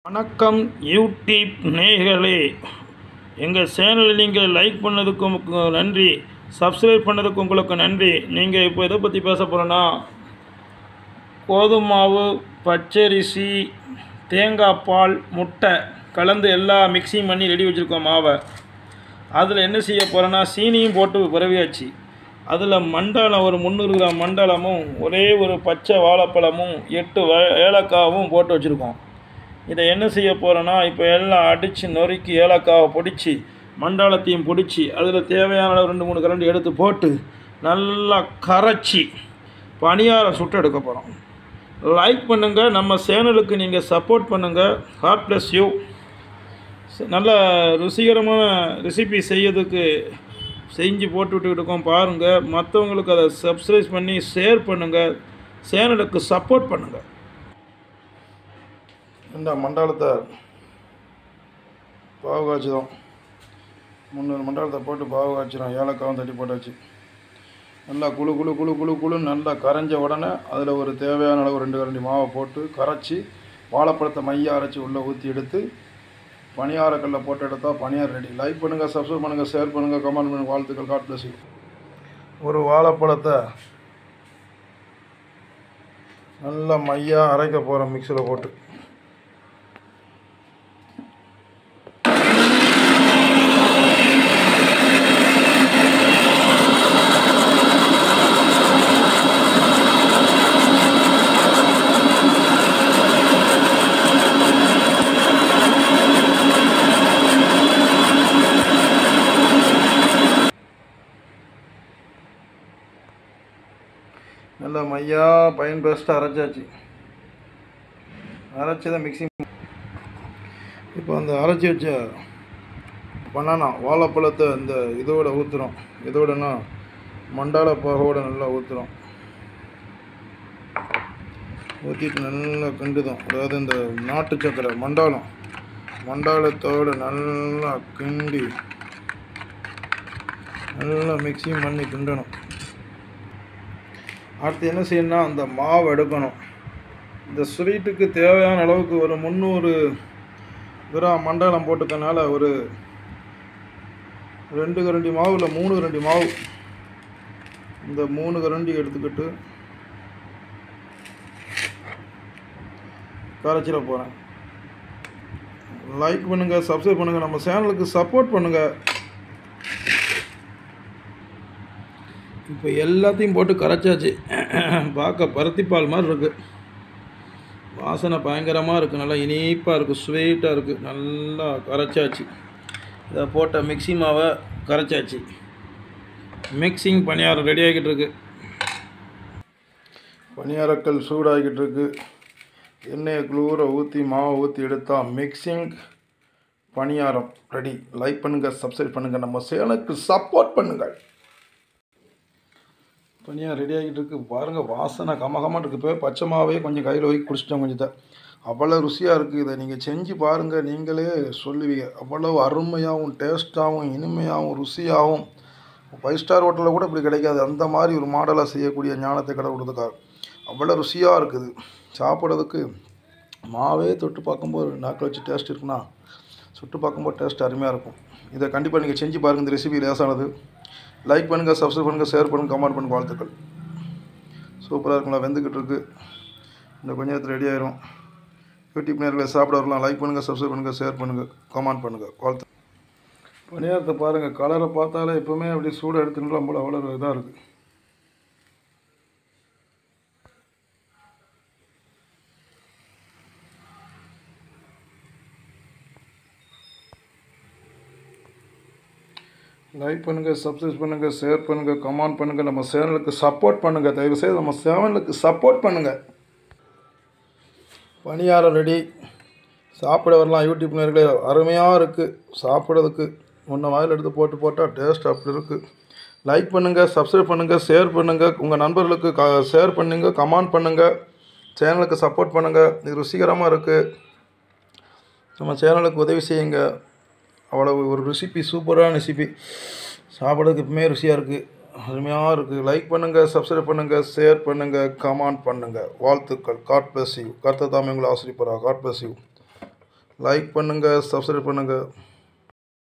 வணக்கம் யூடியூப் நேயர்களே எங்கள் சேனலை நீங்கள் லைக் பண்ணதுக்கு உங்களுக்கு நன்றி சப்ஸ்கிரைப் பண்ணதுக்கு உங்களுக்கு நன்றி நீங்கள் இப்போ எதை பற்றி பேச போகிறோன்னா கோதுமை மாவு பச்சரிசி தேங்காய் பால் முட்டை கலந்து எல்லா மிக்சிங் பண்ணி ரெடி வச்சுருக்கோம் மாவை அதில் என்ன செய்ய போகிறேன்னா சீனியும் போட்டு பிறவியாச்சு அதில் மண்டாலம் ஒரு முந்நூறு கிராம் மண்டாலமும் ஒரே ஒரு பச்சை வாழைப்பழமும் எட்டு வ- ஏலக்காவும் போட்டு வச்சுருக்கோம் இதை என்ன செய்ய போகிறேன்னா இப்போ எல்லாம் அடித்து நொறுக்கி ஏலக்காவை பொடிச்சு மண்டாலத்தையும் பொடிச்சு அதில் தேவையான அளவு ரெண்டு மூணு கரண்டி எடுத்து போட்டு நல்லா கரைச்சி பணியாரம் சுட்டு எடுக்க போகிறோம் லைக் பண்ணுங்கள் நம்ம சேனலுக்கு நீங்கள் சப்போர்ட் பண்ணுங்கள் ஹாட் ப்ளஸ் யூ நல்ல ருசிகரமான ரெசிபி செய்யறதுக்கு செஞ்சு போட்டுவிட்டு இருக்கோம் பாருங்கள் மற்றவங்களுக்கு அதை சப்ஸ்கிரைப் பண்ணி ஷேர் பண்ணுங்கள் சேனலுக்கு சப்போர்ட் பண்ணுங்கள் இந்த மண்டலத்தை பாவு காய்ச்சிடும் முந்நூறு மண்டலத்தை போட்டு பாவு காய்ச்சிடும் ஏலக்காவும் தட்டி போட்டாச்சு நல்லா குழு குழு குழு குழு குழுன்னு நல்லா கரைஞ்ச உடனே அதில் ஒரு தேவையான அளவு ரெண்டு கரண்டி மாவை போட்டு கரைச்சி வாழைப்பழத்தை மைய அரைச்சி உள்ளே ஊற்றி எடுத்து பணியாரக்கல்ல போட்டு எடுத்தால் பணியார் ரெடி லைக் பண்ணுங்கள் சப்ஸ்கிரைப் பண்ணுங்கள் ஷேர் பண்ணுங்கள் கமெண்ட் பண்ணுங்கள் வாழ்த்துக்கள் காட் பிளஸ் ஒரு வாழைப்பழத்தை நல்லா மையா அரைக்க போகிறோம் மிக்சியில் போட்டு நல்லா மையா பைன் பேஸ்ட்டாக அரைச்சாச்சு அரைச்சதை மிக்சிங் இப்போ அந்த அரைச்சி வச்ச பனானா வாழைப்பழத்தை இந்த இதோட ஊற்றுறோம் இதோடனா மண்டால பாகோட நல்லா ஊற்றுறோம் ஊற்றிட்டு நல்லா கிண்டுதோம் அதாவது இந்த நாட்டு சக்கரை மண்டாலம் மண்டாலத்தோட நல்லா கிண்டி நல்லா மிக்சிங் பண்ணி கிண்டணும் அடுத்து என்ன செய்யணும்னா அந்த மாவு எடுக்கணும் இந்த ஸ்வீட்டுக்கு தேவையான அளவுக்கு ஒரு முந்நூறு கிராம் மண்டலம் போட்டுக்கனால ஒரு ரெண்டு கரண்டி மாவு இல்லை மூணு கரண்டி மாவு இந்த மூணு கரண்டி எடுத்துக்கிட்டு கரைச்சிட போகிறேன் லைக் பண்ணுங்கள் சப்ஸ்கிரைப் பண்ணுங்கள் நம்ம சேனலுக்கு சப்போர்ட் பண்ணுங்கள் இப்போ எல்லாத்தையும் போட்டு கரைச்சாச்சு பார்க்க பருத்திப்பால் மாதிரி இருக்குது வாசனை பயங்கரமாக இருக்குது நல்லா இனிப்பாக இருக்குது ஸ்வீட்டாக இருக்குது நல்லா கரைச்சாச்சு இதை போட்ட மிக்ஸி மாவை கரைச்சாச்சு மிக்சிங் பணியாரம் ரெடி ஆகிட்டு இருக்கு பணியாரக்கல் சூடாகிட்டு இருக்கு எண்ணெயை குளூர ஊற்றி மாவை ஊற்றி எடுத்தால் மிக்சிங் பணியாரம் ரெடி லைக் பண்ணுங்கள் சப்ஸ்கிரைப் பண்ணுங்கள் நம்ம சேனலுக்கு சப்போர்ட் பண்ணுங்கள் பனியாக ரெடி ஆகிட்டு இருக்கு பாருங்கள் வாசனை கமகமாக இருக்குது இப்போ பச்சை மாவே கொஞ்சம் கையில் வைக்க குடிச்சிட்டோம் கொஞ்சத்தை அவ்வளோ ருசியாக இருக்குது இதை நீங்கள் செஞ்சு பாருங்கள் நீங்களே சொல்லுவீங்க அவ்வளோ அருமையாகவும் டேஸ்ட்டாகவும் இனிமையாகவும் ருசியாகவும் ஃபைவ் ஸ்டார் ஹோட்டலில் கூட இப்படி கிடைக்காது அந்த மாதிரி ஒரு மாடலாக செய்யக்கூடிய ஞானத்தை கடை கொடுத்துருக்காரு அவ்வளோ ருசியாக இருக்குது சாப்பிட்றதுக்கு மாவே தொட்டு பார்க்கும்போது நாக்கில் வச்சு டேஸ்ட் இருக்குன்னா சுட்டு பார்க்கும்போது டேஸ்ட் அருமையாக இருக்கும் இதை கண்டிப்பாக நீங்கள் செஞ்சு பாருங்கள் இந்த ரெசிபி லேசானது லைக் பண்ணுங்கள் சப்ஸ்கிரைப் பண்ணுங்கள் ஷேர் பண்ணுங்கள் கமெண்ட் பண்ணுங்கள் வாழ்த்துக்கள் சூப்பராக இருக்குங்களா வெந்துக்கிட்டு இருக்கு இந்த கொஞ்ச நேரத்தில் ரெடி ஆயிரும் யூடியூப் நேர்களை சாப்பிட வரலாம் லைக் பண்ணுங்கள் சப்ஸ்கிரைப் பண்ணுங்கள் ஷேர் பண்ணுங்கள் கமெண்ட் பண்ணுங்கள் வாழ்த்து பணியாரத்தை பாருங்கள் கலரை பார்த்தாலே எப்போவுமே அப்படி சூடாக எடுத்துக்கலாம் போல அவ்வளோ இதாக இருக்குது லைக் பண்ணுங்கள் சப்ஸ்கிரைப் பண்ணுங்கள் ஷேர் பண்ணுங்கள் கமெண்ட் பண்ணுங்கள் நம்ம சேனலுக்கு சப்போர்ட் பண்ணுங்கள் தயவுசெய்து நம்ம சேனலுக்கு சப்போர்ட் பண்ணுங்கள் பணியாரம் ரெடி சாப்பிட வரலாம் யூடியூப் நேர்களே அருமையாக இருக்குது சாப்பிட்றதுக்கு முன்ன வாயில் எடுத்து போட்டு போட்டால் டேஸ்ட் அப்படி இருக்குது லைக் பண்ணுங்கள் சப்ஸ்கிரைப் பண்ணுங்கள் ஷேர் பண்ணுங்கள் உங்கள் நண்பர்களுக்கு க ஷேர் பண்ணுங்கள் கமெண்ட் பண்ணுங்கள் சேனலுக்கு சப்போர்ட் பண்ணுங்கள் இது ருசிகரமாக இருக்குது நம்ம சேனலுக்கு உதவி செய்யுங்க அவ்வளவு ஒரு ரெசிபி சூப்பரான ரெசிபி சாப்பிட்றதுக்கு எப்பவுமே ருசியாக இருக்குது அருமையாக இருக்குது லைக் பண்ணுங்கள் சப்ஸ்கிரைப் பண்ணுங்கள் ஷேர் பண்ணுங்கள் கமெண்ட் பண்ணுங்கள் வாழ்த்துக்கள் காட் பிளஸ் யூ கர்த்த தாமே உங்களை ஆசிரிப்பரா காட் பிளஸ் யூ லைக் பண்ணுங்கள் சப்ஸ்கிரைப் பண்ணுங்கள்